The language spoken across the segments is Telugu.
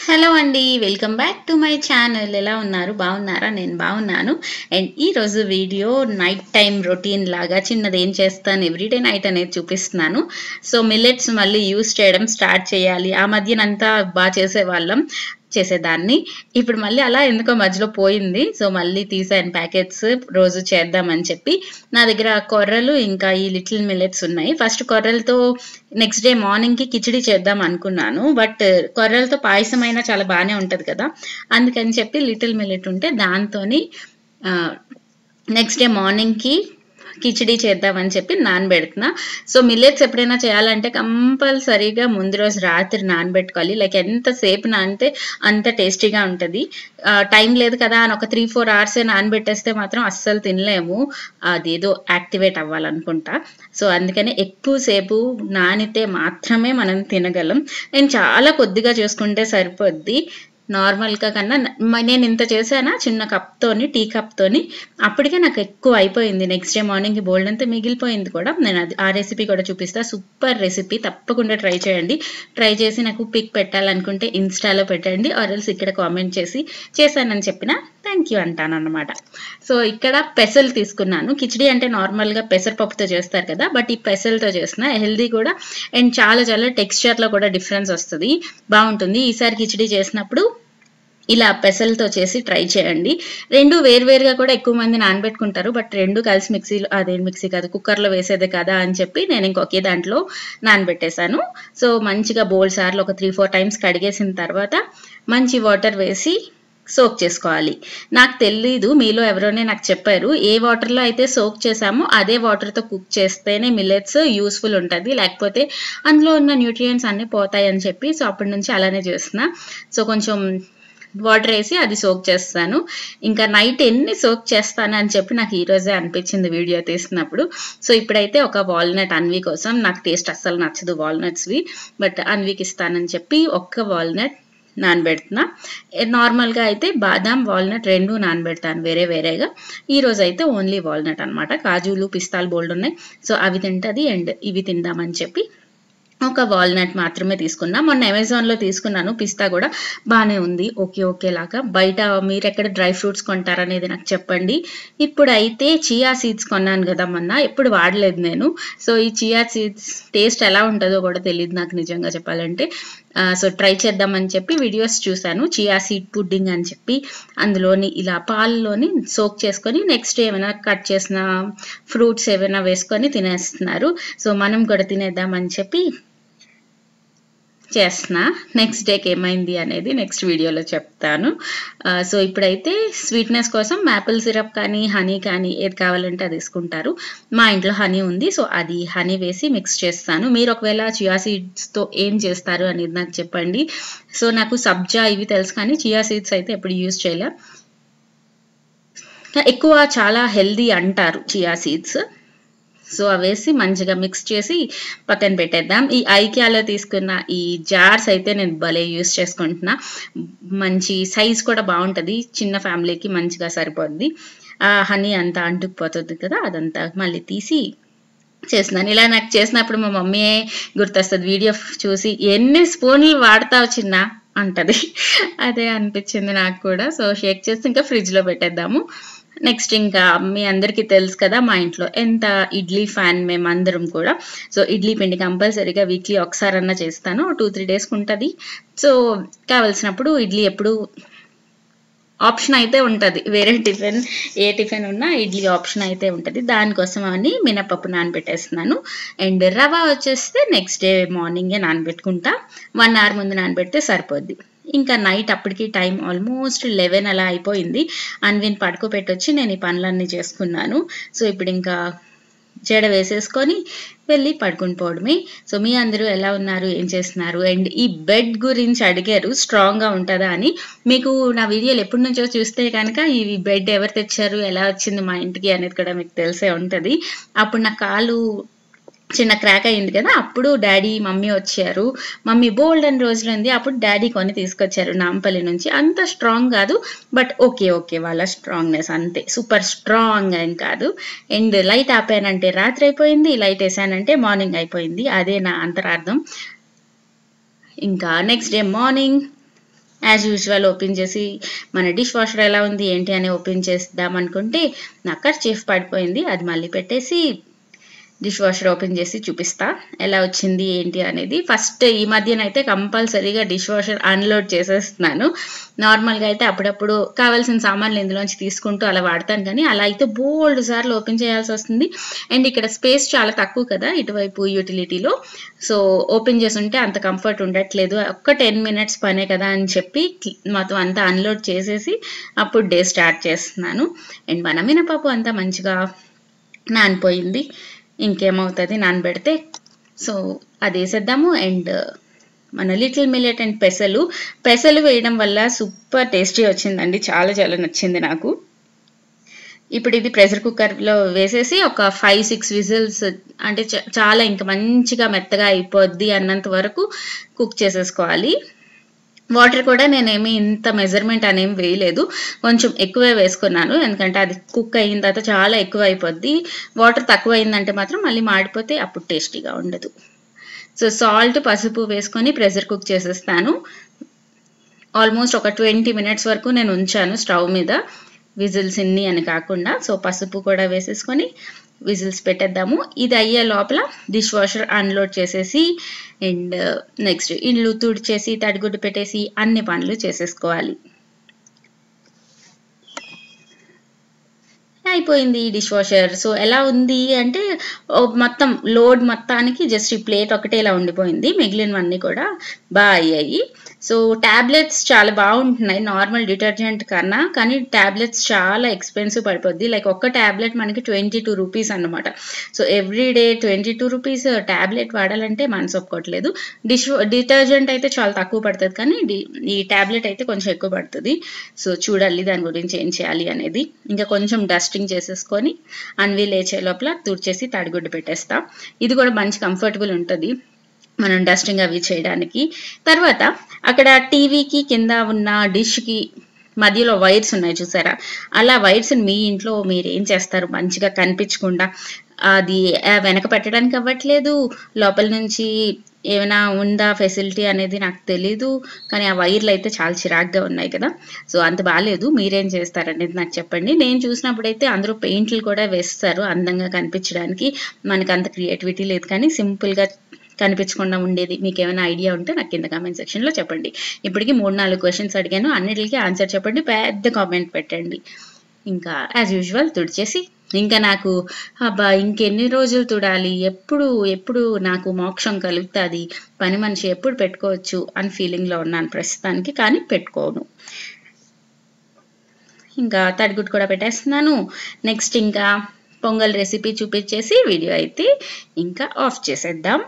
హలో అండి welcome back to my channel ఎలా ఉన్నారు బాగున్నారా నేను బాగున్నాను అండ్ ఈ రోజు వీడియో నైట్ టైం రొటీన్ లాగా చిన్నది ఏం చేస్తాను ఎవ్రీడే నైట్ అనేది చూపిస్తున్నాను సో మిల్లెట్స్ మళ్ళీ యూస్ చేయడం స్టార్ట్ చేయాలి ఆ మధ్యనంతా బాగా చేసేవాళ్ళం చేసేదాన్ని ఇప్పుడు మళ్ళీ అలా ఎందుకో మధ్యలో పోయింది సో మళ్ళీ తీసాను ప్యాకెట్స్ రోజు చేద్దామని చెప్పి నా దగ్గర కొర్రలు ఇంకా ఈ లిటిల్ మిల్లెట్స్ ఉన్నాయి ఫస్ట్ కొర్రలతో నెక్స్ట్ డే మార్నింగ్కి కిచిడి చేద్దాం అనుకున్నాను బట్ కొర్రలతో పాయసం అయినా చాలా బాగానే ఉంటుంది కదా అందుకని చెప్పి లిటిల్ మిల్లెట్ ఉంటే దాంతోని నెక్స్ట్ డే మార్నింగ్కి కిచిడి చేద్దామని చెప్పి నానబెడుతున్నా సో మిల్లెట్స్ ఎప్పుడైనా చేయాలంటే కంపల్సరీగా ముందు రోజు రాత్రి నానబెట్టుకోవాలి లైక్ ఎంతసేపు నానితే అంత టేస్టీగా ఉంటుంది టైం లేదు కదా అని ఒక త్రీ ఫోర్ అవర్స్ నానబెట్టేస్తే మాత్రం అస్సలు తినలేము అదేదో యాక్టివేట్ అవ్వాలనుకుంటా సో అందుకని ఎక్కువసేపు నానితే మాత్రమే మనం తినగలం నేను చాలా కొద్దిగా చేసుకుంటే సరిపోద్ది నార్మల్గా కన్నా నేను ఇంత చేశానా చిన్న కప్తోని టీ కప్తోని అప్పటికే నాకు ఎక్కువ అయిపోయింది నెక్స్ట్ డే మార్నింగ్కి బోల్డ్ అంతా మిగిలిపోయింది కూడా నేను అది ఆ రెసిపీ కూడా చూపిస్తా సూపర్ రెసిపీ తప్పకుండా ట్రై చేయండి ట్రై చేసి నాకు పిక్ పెట్టాలనుకుంటే ఇన్స్టాలో పెట్టండి ఆర్ఎల్స్ ఇక్కడ కామెంట్ చేసి చేశానని చెప్పిన థ్యాంక్ యూ అంటాను అనమాట సో ఇక్కడ పెసలు తీసుకున్నాను కిచిడి అంటే నార్మల్గా పెసరపప్పుతో చేస్తారు కదా బట్ ఈ పెసలతో చేసిన హెల్దీ కూడా అండ్ చాలా చాలా టెక్స్చర్లో కూడా డిఫరెన్స్ వస్తుంది బాగుంటుంది ఈసారి కిచిడి చేసినప్పుడు ఇలా పెసలతో చేసి ట్రై చేయండి రెండు వేరువేరుగా కూడా ఎక్కువ మంది నానబెట్టుకుంటారు బట్ రెండు కలిసి మిక్సీలో అదే మిక్సీ కాదు కుక్కర్లో వేసేదే కదా అని చెప్పి నేను ఇంకొకే దాంట్లో నానబెట్టేశాను సో మంచిగా బోల్ సార్లు ఒక త్రీ ఫోర్ టైమ్స్ కడిగేసిన తర్వాత మంచి వాటర్ వేసి సోక్ చేసుకోవాలి నాకు తెలీదు మీలో ఎవరోనే నాకు చెప్పారు ఏ వాటర్లో అయితే సోక్ చేసామో అదే వాటర్తో కుక్ చేస్తేనే మిల్లెట్స్ యూస్ఫుల్ ఉంటుంది లేకపోతే అందులో ఉన్న న్యూట్రియంట్స్ అన్నీ పోతాయి అని చెప్పి సో అప్పటి నుంచి అలానే చేస్తున్నా సో కొంచెం వాటర్ వేసి అది సోక్ చేస్తాను ఇంకా నైట్ ఎన్ని సోక్ చేస్తాను అని చెప్పి నాకు ఈరోజే అనిపించింది వీడియో తీసినప్పుడు సో ఇప్పుడైతే ఒక వాల్నట్ అన్వి కోసం నాకు టేస్ట్ అస్సలు నచ్చదు వాల్నట్స్వి బట్ అన్వికి ఇస్తానని చెప్పి ఒక్క వాల్నట్ నానబెడుతున్నా నార్మల్గా అయితే బాదాం వాల్నట్ రెండు నానబెడతాను వేరే వేరేగా ఈ రోజు అయితే ఓన్లీ వాల్నట్ అనమాట కాజులు పిస్తాలు బోల్డ్ ఉన్నాయి సో అవి తింటుంది అండ్ ఇవి తిందామని చెప్పి ఒక వాల్నట్ మాత్రమే తీసుకున్నా మొన్న అమెజాన్లో తీసుకున్నాను పిస్తా కూడా బాగానే ఉంది ఓకే ఓకే లాగా బయట మీరు ఎక్కడ డ్రై ఫ్రూట్స్ కొంటారనేది నాకు చెప్పండి ఇప్పుడు అయితే చియా సీడ్స్ కొన్నాను కదా మొన్న ఎప్పుడు వాడలేదు నేను సో ఈ చియా సీడ్స్ టేస్ట్ ఎలా ఉంటుందో కూడా తెలియదు నాకు నిజంగా చెప్పాలంటే సో ట్రై చేద్దామని చెప్పి వీడియోస్ చూశాను చియా సీడ్ పుడ్డింగ్ అని చెప్పి అందులోని ఇలా పాలలోని సోక్ చేసుకొని నెక్స్ట్ ఏమైనా కట్ చేసిన ఫ్రూట్స్ ఏమైనా వేసుకొని తినేస్తున్నారు సో మనం కూడా తినేద్దామని చెప్పి చేస్తున్నా నెక్స్ట్ డేకి ఏమైంది అనేది నెక్స్ట్ వీడియోలో చెప్తాను సో ఇప్పుడైతే స్వీట్నెస్ కోసం మ్యాపిల్ సిరప్ కానీ హనీ కానీ ఏది కావాలంటే అది తీసుకుంటారు మా ఇంట్లో హనీ ఉంది సో అది హనీ వేసి మిక్స్ చేస్తాను మీరు ఒకవేళ చియా సీడ్స్తో ఏం చేస్తారు అనేది నాకు చెప్పండి సో నాకు సబ్జా ఇవి తెలుసు కానీ చియా సీడ్స్ అయితే ఎప్పుడు యూజ్ చేయలే ఎక్కువ చాలా హెల్దీ అంటారు చియా సీడ్స్ సో అవేసి మంచిగా మిక్స్ చేసి పక్కన పెట్టేద్దాం ఈ ఐక్యాలో తీసుకున్న ఈ జార్స్ అయితే నేను భలే యూస్ చేసుకుంటున్నా మంచి సైజ్ కూడా బాగుంటుంది చిన్న ఫ్యామిలీకి మంచిగా సరిపోద్ది ఆ హనీ అంతా అంటుకుపోతుంది కదా అదంతా మళ్ళీ తీసి చేస్తున్నాను ఇలా నాకు చేసినప్పుడు మా మమ్మీయే గుర్తొస్తుంది వీడియో చూసి ఎన్ని స్పూన్లు వాడతావు చిన్న అంటది అదే అనిపించింది నాకు కూడా సో షేక్ చేసి ఇంకా ఫ్రిడ్జ్లో పెట్టేద్దాము నెక్స్ట్ ఇంకా మీ అందరికీ తెలుసు కదా మా ఇంట్లో ఎంత ఇడ్లీ ఫ్యాన్ మేము అందరం కూడా సో ఇడ్లీ పిండి కంపల్సరీగా వీక్లీ ఒకసారన్నా చేస్తాను టూ త్రీ డేస్కి ఉంటుంది సో కావలసినప్పుడు ఇడ్లీ ఎప్పుడు ఆప్షన్ అయితే ఉంటుంది వేరే టిఫిన్ ఏ టిఫిన్ ఉన్నా ఇడ్లీ ఆప్షన్ అయితే ఉంటుంది దానికోసం అని మినపప్పు నానబెట్టేస్తున్నాను అండ్ రవ వచ్చేస్తే నెక్స్ట్ డే మార్నింగే నానబెట్టుకుంటా వన్ అవర్ ముందు నానబెడితే సరిపోద్ది ఇంకా నైట్ అప్పటికి టైం ఆల్మోస్ట్ లెవెన్ అలా అయిపోయింది అన్విన్ పడుకోబెట్టొచ్చి నేను ఈ పనులన్నీ చేసుకున్నాను సో ఇప్పుడు ఇంకా జడ వేసేసుకొని వెళ్ళి పడుకుని పోవడమే సో మీ అందరూ ఎలా ఉన్నారు ఏం చేస్తున్నారు అండ్ ఈ బెడ్ గురించి అడిగారు స్ట్రాంగ్గా ఉంటుందా అని మీకు నా వీడియోలు ఎప్పటి నుంచో చూస్తే కనుక ఈ బెడ్ ఎవరు తెచ్చారు ఎలా వచ్చింది మా ఇంటికి అనేది కూడా మీకు తెలిసే ఉంటుంది అప్పుడు నా కాలు చిన్న క్రాక్ అయింది కదా అప్పుడు డాడీ మమ్మీ వచ్చారు మమ్మీ బోల్డ్ అని రోజులు ఉంది అప్పుడు డాడీ కొని తీసుకొచ్చారు నాంపల్లి నుంచి అంత స్ట్రాంగ్ కాదు బట్ ఓకే ఓకే వాళ్ళ స్ట్రాంగ్నెస్ అంతే సూపర్ స్ట్రాంగ్ ఏం కాదు అండ్ లైట్ ఆపానంటే రాత్రి అయిపోయింది లైట్ వేసానంటే మార్నింగ్ అయిపోయింది అదే నా అంతరార్థం ఇంకా next day morning as usual open చేసి మన డిష్ వాషర్ ఎలా ఉంది ఏంటి అని ఓపెన్ చేద్దాం అనుకుంటే నా చీఫ్ పడిపోయింది అది మళ్ళీ పెట్టేసి డిష్ వాషర్ ఓపెన్ చేసి చూపిస్తా ఎలా వచ్చింది ఏంటి అనేది ఫస్ట్ ఈ మధ్యనైతే కంపల్సరీగా డిష్ వాషర్ అన్లోడ్ చేసేస్తున్నాను నార్మల్గా అయితే అప్పుడప్పుడు కావాల్సిన సామాన్లు ఇందులోంచి తీసుకుంటూ అలా వాడతాను కానీ అలా అయితే బోల్డ్ సార్లు ఓపెన్ చేయాల్సి వస్తుంది అండ్ ఇక్కడ స్పేస్ చాలా తక్కువ కదా ఇటువైపు యూటిలిటీలో సో ఓపెన్ చేసి ఉంటే అంత కంఫర్ట్ ఉండట్లేదు ఒక్క టెన్ మినిట్స్ పనే కదా అని చెప్పి మొత్తం అంతా అన్లోడ్ చేసేసి అప్పుడు డే స్టార్ట్ చేస్తున్నాను అండ్ మన మినపప్పు అంతా మంచిగా నానిపోయింది ఇంకేమవుతుంది నానబెడితే సో అది వేసేద్దాము అండ్ మన లిటిల్ మిల్లెట్ అండ్ పెసలు పెసలు వేయడం వల్ల సూపర్ టేస్టీ వచ్చిందండి చాలా చాలా నచ్చింది నాకు ఇప్పుడు ఇది ప్రెషర్ కుక్కర్లో వేసేసి ఒక ఫైవ్ సిక్స్ విజిల్స్ అంటే చాలా ఇంకా మంచిగా మెత్తగా అయిపోద్ది అన్నంత వరకు కుక్ చేసేసుకోవాలి వాటర్ కూడా నేనేమి ఇంత మెజర్మెంట్ అనేమి వేయలేదు కొంచెం ఎక్కువే వేసుకున్నాను ఎందుకంటే అది కుక్ అయిన తర్వాత చాలా ఎక్కువ అయిపోద్ది వాటర్ తక్కువ అయిందంటే మాత్రం మళ్ళీ మాడిపోతే అప్పుడు టేస్టీగా ఉండదు సో సాల్ట్ పసుపు వేసుకొని ప్రెషర్ కుక్ చేసేస్తాను ఆల్మోస్ట్ ఒక ట్వంటీ మినిట్స్ వరకు నేను ఉంచాను స్టవ్ మీద విజిల్స్ ఇన్ని అని కాకుండా సో పసుపు కూడా వేసేసుకొని విజిల్స్ పెట్టేద్దాము ఇది అయ్యే లోపల డిష్ వాషర్ అన్లోడ్ చేసేసి అండ్ నెక్స్ట్ ఇల్లు తుడిచేసి తడిగుడ్డు పెట్టేసి అన్ని పనులు చేసేసుకోవాలి అయిపోయింది డిష్ వాషర్ సో ఎలా ఉంది అంటే మొత్తం లోడ్ మొత్తానికి జస్ట్ ఈ ప్లేట్ ఒకటే ఇలా ఉండిపోయింది మిగిలినవన్నీ కూడా బాగా అయ్యాయి సో ట్యాబ్లెట్స్ చాలా బాగుంటున్నాయి నార్మల్ డిటర్జెంట్ కన్నా కానీ ట్యాబ్లెట్స్ చాలా ఎక్స్పెన్సివ్ పడిపోద్ది లైక్ ఒక్క ట్యాబ్లెట్ మనకి ట్వంటీ టూ రూపీస్ అనమాట so every day twenty two rupees tablet వాడాలంటే మనసు ఒప్పుకోవట్లేదు డిష్ డిటర్జెంట్ అయితే చాలా తక్కువ పడుతుంది కానీ ఈ ట్యాబ్లెట్ అయితే కొంచెం ఎక్కువ పడుతుంది సో చూడాలి దాని గురించి ఏం చేయాలి అనేది ఇంకా కొంచెం డస్టింగ్ చేసేసుకొని అన్వి లేచే లోపల తుడిచేసి తడిగుడ్డు పెట్టేస్తా ఇది కూడా మంచి కంఫర్టబుల్ ఉంటుంది మనం డస్టింగ్ అవి చేయడానికి తర్వాత అక్కడ టీవీకి కింద ఉన్న డిష్కి మధ్యలో వైర్స్ ఉన్నాయి చూసారా అలా వైర్స్ మీ ఇంట్లో మీరు ఏం చేస్తారు మంచిగా కనిపించకుండా అది వెనక పెట్టడానికి అవ్వట్లేదు లోపల నుంచి ఏమైనా ఉందా ఫెసిలిటీ అనేది నాకు తెలీదు కానీ ఆ వైర్లు అయితే చాలా చిరాగ్గా ఉన్నాయి కదా సో అంత బాగాలేదు మీరేం చేస్తారనేది నాకు చెప్పండి నేను చూసినప్పుడు అయితే అందరూ పెయింట్లు కూడా వేస్తారు అందంగా కనిపించడానికి మనకు అంత క్రియేటివిటీ లేదు కానీ సింపుల్గా కనిపించకుండా ఉండేది మీకు ఏమైనా ఐడియా ఉంటే నాకు కింద కామెంట్ సెక్షన్లో చెప్పండి ఇప్పటికి మూడు నాలుగు క్వశ్చన్స్ అడిగాను అన్నిటికీ ఆన్సర్ చెప్పండి పెద్ద కామెంట్ పెట్టండి ఇంకా యాజ్ యూజువల్ తుడిచేసి ఇంకా నాకు అబ్బా ఇంకెన్ని రోజులు తుడాలి ఎప్పుడు ఎప్పుడు నాకు మోక్షం కలుగుతుంది పని మనిషి ఎప్పుడు పెట్టుకోవచ్చు అని ఫీలింగ్లో ఉన్నాను ప్రస్తుతానికి కానీ పెట్టుకోను ఇంకా తడిగుడ్డు కూడా పెట్టేస్తున్నాను నెక్స్ట్ ఇంకా పొంగల్ రెసిపీ చూపించేసి వీడియో అయితే ఇంకా ఆఫ్ చేసేద్దాం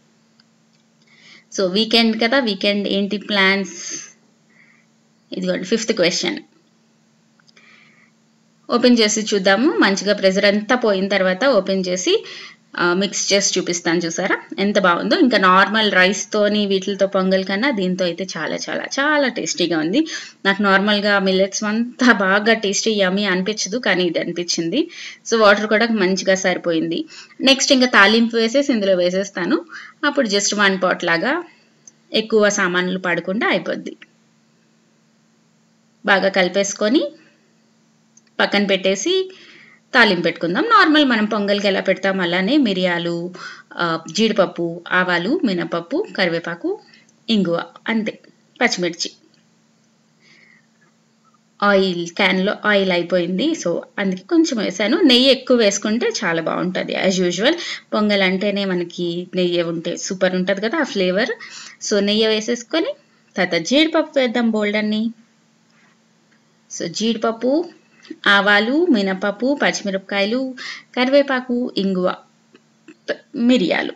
సో వీకెండ్ కదా వీకెండ్ ఏంటి ప్లాన్స్ ఇదిగోండి ఫిఫ్త్ క్వశ్చన్ ఓపెన్ చేసి చూద్దాము మంచిగా ప్రెజర్ అంతా పోయిన తర్వాత ఓపెన్ చేసి మిక్స్ చేసి చూపిస్తాను చూసారా ఎంత బాగుందో ఇంకా నార్మల్ రైస్తోని వీటితో పొంగల్ కన్నా దీంతో అయితే చాలా చాలా చాలా టేస్టీగా ఉంది నాకు నార్మల్గా మిల్లెట్స్ అంతా బాగా టేస్టీ యమీ అనిపించదు కానీ ఇది అనిపించింది సో వాటర్ కూడా మంచిగా సరిపోయింది నెక్స్ట్ ఇంకా తాలింపు వేసేసి ఇందులో వేసేస్తాను అప్పుడు జస్ట్ వన్ పాట్ లాగా ఎక్కువ సామాన్లు పడకుండా అయిపోద్ది బాగా కలిపేసుకొని పక్కన పెట్టేసి తాలింపు పెట్టుకుందాం నార్మల్ మనం పొంగల్కి ఎలా పెడతాం అలానే మిరియాలు జీడిపప్పు ఆవాలు మినపప్పు కరివేపాకు ఇంగువ అంతే పచ్చిమిర్చి ఆయిల్ క్యాన్లో ఆయిల్ అయిపోయింది సో అందుకే కొంచెం వేసాను నెయ్యి ఎక్కువ వేసుకుంటే చాలా బాగుంటుంది యాజ్ యూజువల్ పొంగల్ అంటేనే మనకి నెయ్యి ఉంటే సూపర్ ఉంటుంది కదా ఆ ఫ్లేవర్ సో నెయ్యి వేసేసుకొని తర్వాత జీడిపప్పు వేద్దాం బోల్డ్ అన్ని సో జీడిపప్పు ఆవాలు మినపప్పు పచ్చిమిరపకాయలు కరివేపాకు ఇంగువ మిరియాలు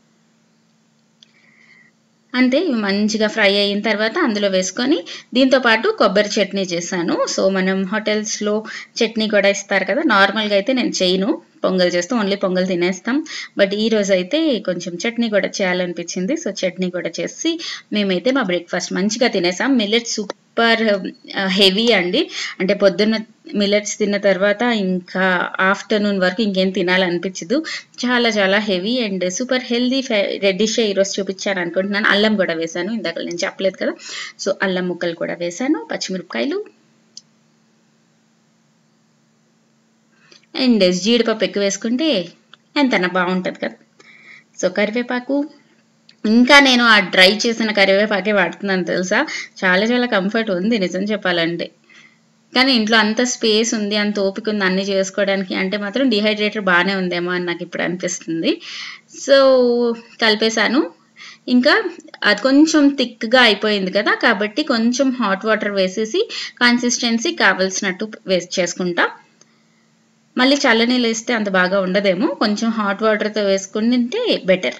అంతే ఇవి మంచిగా ఫ్రై అయిన తర్వాత అందులో వేసుకొని దీంతో పాటు కొబ్బరి చట్నీ చేశాను సో మనం హోటల్స్లో చట్నీ కూడా ఇస్తారు కదా నార్మల్గా అయితే నేను చేయను పొంగల్ చేస్తాం ఓన్లీ పొంగల్ తినేస్తాం బట్ ఈ రోజు అయితే కొంచెం చట్నీ కూడా చేయాలనిపించింది సో చట్నీ కూడా చేసి మేమైతే మా బ్రేక్ఫాస్ట్ మంచిగా తినేసాం మిల్లెట్ సూప్ సూపర్ హెవీ అండి అంటే పొద్దున్న మిల్లెట్స్ తిన్న తర్వాత ఇంకా ఆఫ్టర్నూన్ వరకు ఇంకేం తినాలనిపించదు చాలా చాలా హెవీ అండ్ సూపర్ హెల్దీ రెడ్డిష్ ఈరోజు చూపించాను అనుకుంటున్నాను అల్లం కూడా వేశాను ఇందాక నేను చెప్పలేదు కదా సో అల్లం ముక్కలు కూడా వేశాను పచ్చిమిరపకాయలు అండ్ జీడిపప్పు ఎక్కువ వేసుకుంటే ఎంతనా బాగుంటుంది కదా సో కరివేపాకు ఇంకా నేను ఆ డ్రై చేసిన కరివేపాకే వాడుతున్నాను తెలుసా చాలా చాలా కంఫర్ట్ ఉంది నిజం చెప్పాలంటే కానీ ఇంట్లో అంత స్పేస్ ఉంది అంత ఓపిక ఉంది అన్ని చేసుకోవడానికి అంటే మాత్రం డిహైడ్రేటర్ బాగానే ఉందేమో అని నాకు ఇప్పుడు అనిపిస్తుంది సో కలిపేశాను ఇంకా అది కొంచెం థిక్గా అయిపోయింది కదా కాబట్టి కొంచెం హాట్ వాటర్ వేసేసి కన్సిస్టెన్సీ కావలసినట్టు వేసి చేసుకుంటా మళ్ళీ చల్లనీళ్ళు వేస్తే అంత బాగా ఉండదేమో కొంచెం హాట్ వాటర్తో వేసుకుంటే బెటర్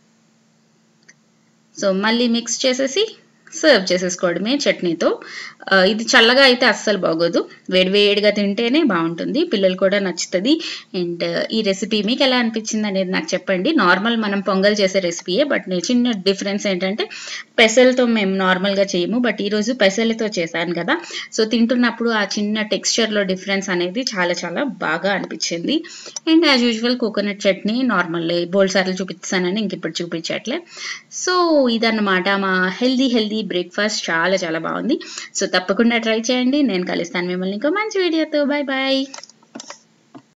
సో మళ్ళీ మిక్స్ చేసేసి సర్వ్ చేసేసుకోవడమే చట్నీతో ఇది చల్లగా అయితే అస్సలు బాగోదు వేడివేడిగా తింటేనే బాగుంటుంది పిల్లలు కూడా నచ్చుతుంది అండ్ ఈ రెసిపీ మీకు ఎలా అనిపించింది అనేది నాకు చెప్పండి నార్మల్ మనం పొంగల్ చేసే రెసిపీయే బట్ నేను చిన్న డిఫరెన్స్ ఏంటంటే పెసలతో మేము నార్మల్గా చేయము బట్ ఈరోజు పెసలతో చేశాను కదా సో తింటున్నప్పుడు ఆ చిన్న టెక్స్చర్లో డిఫరెన్స్ అనేది చాలా చాలా బాగా అనిపించింది and as usual coconut chutney normal బోల్ సార్లు చూపిస్తానని ఇంక ఇప్పుడు చూపించట్లే సో ఇదన్నమాట మా హెల్దీ హెల్దీ బ్రేక్ఫాస్ట్ చాలా చాలా బాగుంది సో తప్పకుండా ట్రై చేయండి నేను కలుస్తాను మిమ్మల్ని ఇంకో మంచి వీడియోతో బాయ్ బాయ్